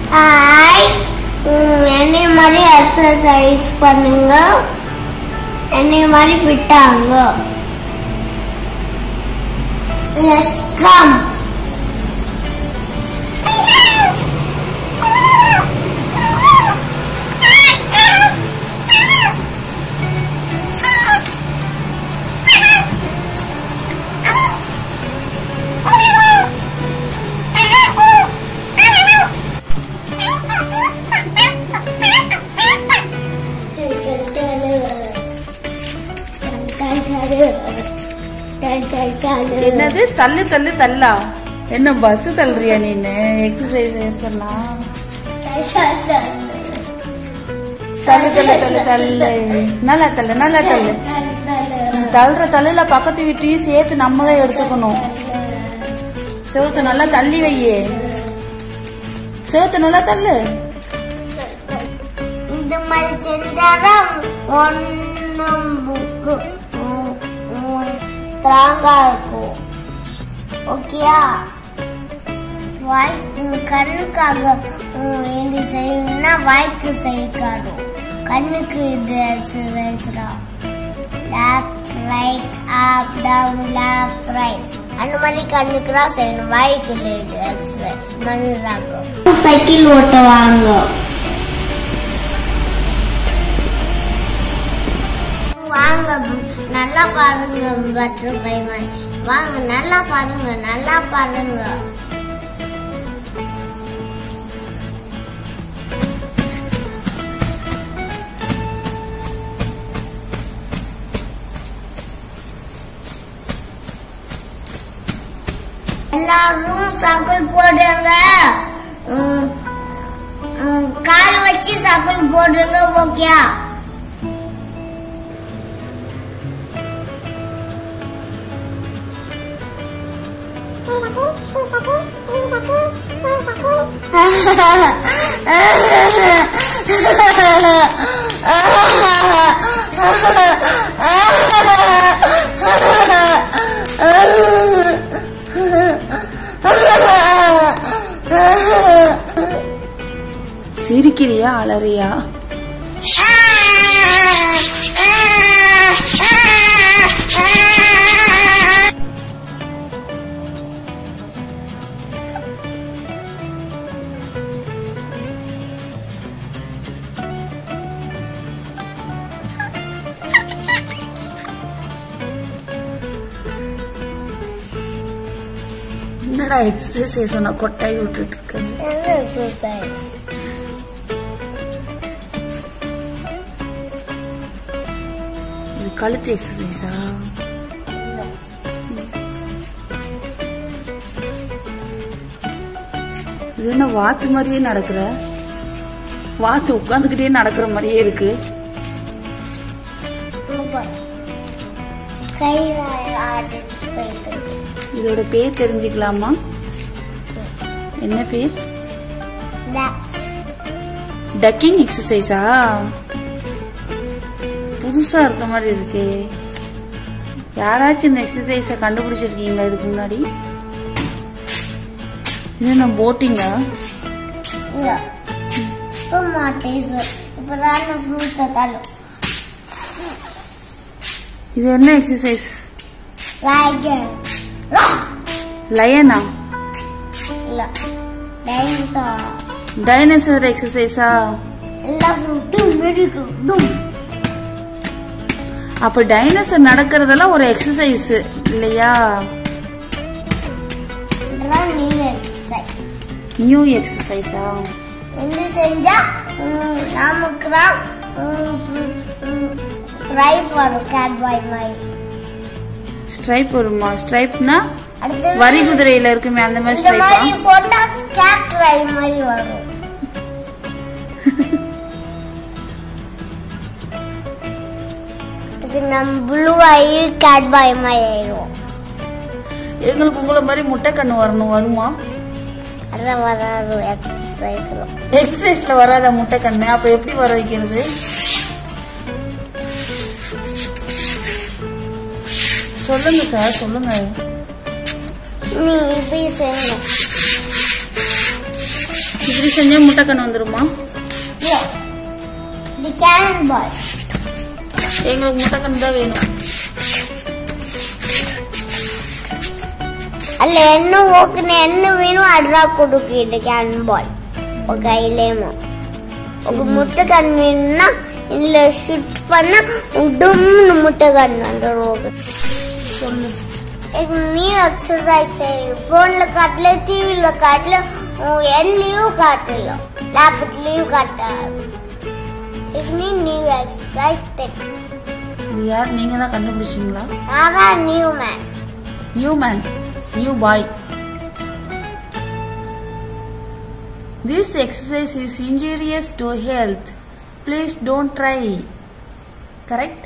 Hi என்னை மாதிரி exercise பண்ணுங்க என்னை மாதிரி ஃபிட் ஆகுங்க லெட்ஸ் கம் என்னது தள்ளு தள்ளு தள்ளா என்ன பஸ் தள்ளுறியா நீனு எக்ஸசைஸ் எல்லாம் தள்ளு தள்ளு தள்ளு தள்ளு நல்லா தள்ளு நல்லா தள்ளு தள்ளுற தள்ளுல பக்கத்து வீட்டையும் சேர்த்து நம்ம தான் எடுத்துக்கணும் செவுத்து நல்லா தள்ளி வையே செவுத்து நல்லா தள்ளு இந்த மாதிரி செஞ்சாதான் ஒன்னும் புக்கு ஸ்ட்ராங்கா இருக்கும் ஓகேயா வாய் உன் கண்ணுக்காக உம், இது செய்யணும்னா வாய்க்கு செய்யக்காது கண்ணுக்கு இது எக்ஸசைஸ்டா left right up down left right அந்த மாதிரி கண்ணுக்கு தான் செய்யணும் வாய்க்கு இல்லை இது எக்ஸசைஸ் பண்ணுறாங்க சைக்கிள் ஓட்ட வாங்க வாங்க நல்லா பாருங்க பட்டர்ஃப்ளை மாதிரி வாங்க நல்லா பாருங்க நல்லா பாருங்க எல்லாரும் சகுல் போடுங்க உம், உம், கால் வச்சு சகுல் போடுங்க ஓகே சிரிக்கிறியா அலறியா என்னடா எக்ஸசைஸ் சொன்ன கொட்டாய் விட்டுட்டு இருக்க இது கழுத்து எக்ஸசைஸா இது என்ன வாத்து மாதிரியே நடக்கிற வாத்து உட்காந்துக்கிட்டே நடக்கிற மாதிரியே இருக்கு கையில் ஆடி போயிட்டு இதோட பேர் தெரிஞ்சுக்கலாமா என்ன பேர் டக்கிங் எக்ஸசைஸா புதுசா இருக்க மாதிரி இருக்கே யாராச்சும் இந்த எக்ஸசைஸ கண்டுபிடிச்சிருக்கீங்களா இதுக்கு முன்னாடி இது என்ன போட்டிங்கா இல்ல இப்போ மாட்டேன் இப்போ நான் ஃப்ரூட்ஸை தள்ளும் இது என்ன எக்ஸசைஸ் ரைகன் லயனா இல்ல டைனோசார் டைனோசர் எக்ஸசைஸா எல்லா ஃப்ரூட்டும் வெடிக்கும் அப்ப டைனோசர் நடக்கிறதெல்லாம் ஒரு எக்ஸசைஸ் இல்லையா இதெல்லாம் நீ எக்ஸசைஸ் நியூ எக்ஸசைஸா இது செஞ்சா ம், நமக்கு தான் ஸ்ட்ரைப் வரும் கேட் பாய் மாதிரி ஸ்ட்ரைப் வருமா ஸ்ட்ரைப்னா அடுத்தது வரி குதிரையில இருக்குமே அந்த மாதிரி இந்த ஸ்ட்ரைப்பா மாதிரி போட்டா கேட் பாய் மாதிரி வரும் இது நம்ம ப்ளூ ஆகி கேட் பாய் மாதிரி ஆயிடும் எங்களுக்கு உங்களை மாதிரி முட்டை கண்ணு வரணும் வருமா அதான் வராது எக்ஸசைஸ்ல எக்ஸசைஸ்ல வராத முட்டை கண்ணு அப்ப எப்படி வர வைக்கிறது சொல்லுங்க சார் சொல்லுங்க நீ இப்படி செய்யணும் இப்படி செஞ்சா முட்டைக்கண்ணு வந்துருமா Yeah. The cannonball. எங்களுக்கு முட்டைக்கண்ணு தான் வேணும் ಅಲ್ಲ ಹೆಣ್ಣು ಹೋಗ್ನ ಹೆಣ್ಣು ಮೀನು ಅಡ್ರ ಕೊಡುಕಿದೆ ಕ್ಯಾನ್ ಬಾಲ್ ఒక కైలేమో ఒక ముట్టగన్ను విన్నా ఇందులో షూట్ పన్న డుమ్ను ముట్టగన్ను అంటారు ఒక சொல்லு ಈಗ ನೀವು ಎಕ್ಸಸೈಸ್ செய்யுங்க ಫೋನ್ல ಕಾಟ್ಲೆ ಟಿವಿல ಕಾಟ್ಲೆ ಎಲ್ಲಿಯೂ ಕಾಟಿಲ್ಲ ಲ್ಯಾಪ್ಟಾಪ್ಲಿಯೂ ಕಾಟಾது ಈಗ ನೀವು ನೀವು ಎಕ್ಸಸೈಸ್ ತೆಗಿ இது யார் நீங்க தான் கண்டுபிடிச்சீங்களா ನಾವ ನೀವು man new man new boy this exercise is injurious to health please don't try correct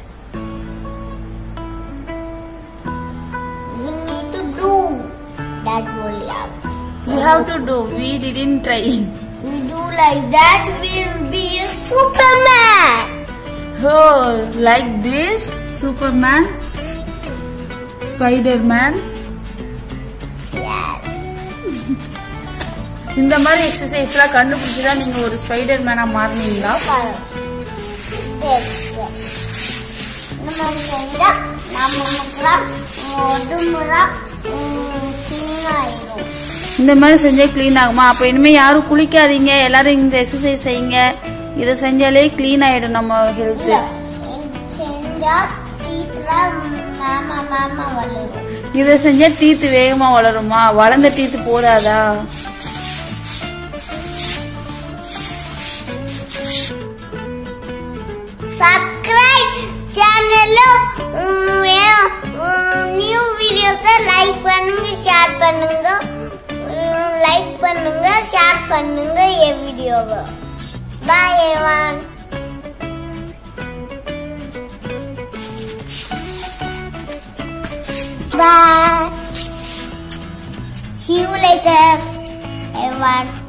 You need to do that only happens. You have to do we didn't try We do like that, we'll be a Superman. ஹோ like this Superman Spider Man Yes. இந்த மாதிரி எக்ஸசைஸ்லாம் கண்டுபிடிச்சுதான் நீங்க ஒரு spider மேனா மாறினீங்களா Yes. இந்த மாதிரி செஞ்சா நம்ம முக்கெல்லாம் உடம்புலாம் clean ஆயிடும். இந்த மாதிரி செஞ்சா க்ளீன் ஆகுமா அப்ப இனிமே யாரும் குளிக்காதீங்க எல்லாரும் இந்த எக்ஸசைஸ் செய்யுங்க இதை செஞ்சாலே க்ளீன் ஆயிடும் நம்ம ஹெல்த் இல்ல, இது செஞ்சா டீத்லாம் மாமா மாமா வளரும் இதை செஞ்சா டீத்து வேகமா வளருமா வளர்ந்த டீத்து போதாதா சப்ஸ்கிரைப் சேனல்ல நியூ வீடியோஸை லைக் பண்ணுங்க ஷேர் பண்ணுங்க லைக் பண்ணுங்க ஷேர் பண்ணுங்க என் வீடியோவை பாய் எவான் பாய் See you later, everyone.